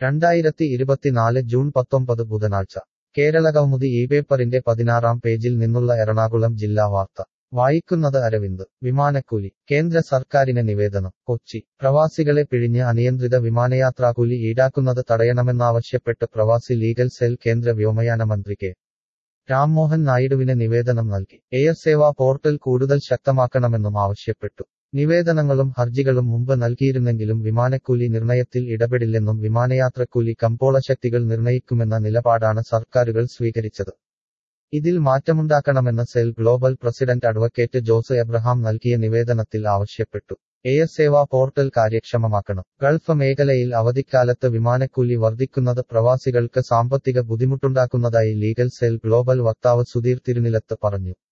രണ്ടായിരത്തി ഇരുപത്തിനാല് ജൂൺ പത്തൊമ്പത് ബുധനാഴ്ച കേരളകൗമുദി ഈ പേപ്പറിന്റെ പതിനാറാം പേജിൽ നിന്നുള്ള എറണാകുളം ജില്ലാ വാർത്ത വായിക്കുന്നത് അരവിന്ദ് വിമാനക്കൂലി കേന്ദ്ര സർക്കാരിന് നിവേദനം കൊച്ചി പ്രവാസികളെ പിഴിഞ്ഞ് അനിയന്ത്രിത വിമാനയാത്രാക്കൂലി ഈടാക്കുന്നത് തടയണമെന്നാവശ്യപ്പെട്ട് പ്രവാസി ലീഗൽ സെൽ കേന്ദ്ര വ്യോമയാന മന്ത്രി കെ രാംമോഹൻ നായിഡുവിന് നിവേദനം നൽകി എയർ സേവാ പോർട്ടൽ കൂടുതൽ ശക്തമാക്കണമെന്നും ആവശ്യപ്പെട്ടു നിവേദനങ്ങളും ഹർജികളും മുമ്പ് നൽകിയിരുന്നെങ്കിലും വിമാനക്കൂലി നിർണയത്തിൽ ഇടപെടില്ലെന്നും വിമാനയാത്രക്കൂലി കമ്പോള ശക്തികൾ നിർണയിക്കുമെന്ന നിലപാടാണ് സർക്കാരുകൾ സ്വീകരിച്ചത് ഇതിൽ മാറ്റമുണ്ടാക്കണമെന്ന് cell global president advocate Jose Abraham നൽകിയ നിവേദനത്തിൽ ആവശ്യപ്പെട്ടു എയർ സേവാ പോർട്ടൽ കാര്യക്ഷമമാക്കണം ഗൾഫ് മേഖലയിൽ അവധിക്കാലത്ത് വിമാനക്കൂലി വർദ്ധിക്കുന്നത് പ്രവാസികൾക്ക് സാമ്പത്തിക ബുദ്ധിമുട്ടുണ്ടാക്കുന്നതായി ലീഗൽ സെൽ ഗ്ലോബൽ വക്താവ് സുധീർ തിരുനിലത്ത് പറഞ്ഞു